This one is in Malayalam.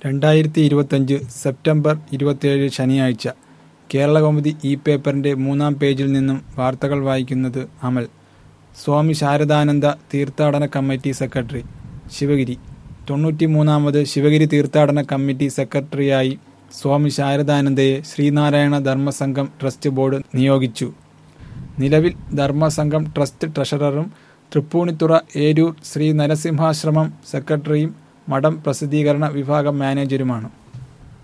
രണ്ടായിരത്തി ഇരുപത്തഞ്ച് സെപ്റ്റംബർ ഇരുപത്തിയേഴ് ശനിയാഴ്ച കേരളകൗമുദി ഈ പേപ്പറിന്റെ മൂന്നാം പേജിൽ നിന്നും വാർത്തകൾ വായിക്കുന്നത് അമൽ സ്വാമി ശാരദാനന്ദ തീർത്ഥാടന കമ്മിറ്റി സെക്രട്ടറി ശിവഗിരി തൊണ്ണൂറ്റിമൂന്നാമത് ശിവഗിരി തീർത്ഥാടന കമ്മിറ്റി സെക്രട്ടറിയായി സ്വാമി ശാരദാനന്ദയെ ശ്രീനാരായണ ധർമ്മസംഘം ട്രസ്റ്റ് ബോർഡ് നിയോഗിച്ചു നിലവിൽ ധർമ്മസംഘം ട്രസ്റ്റ് ട്രഷററും തൃപ്പൂണിത്തുറ ഏരൂർ ശ്രീ നരസിംഹാശ്രമം സെക്രട്ടറിയും മഠം പ്രസിദ്ധീകരണ വിഭാഗം മാനേജരുമാണ്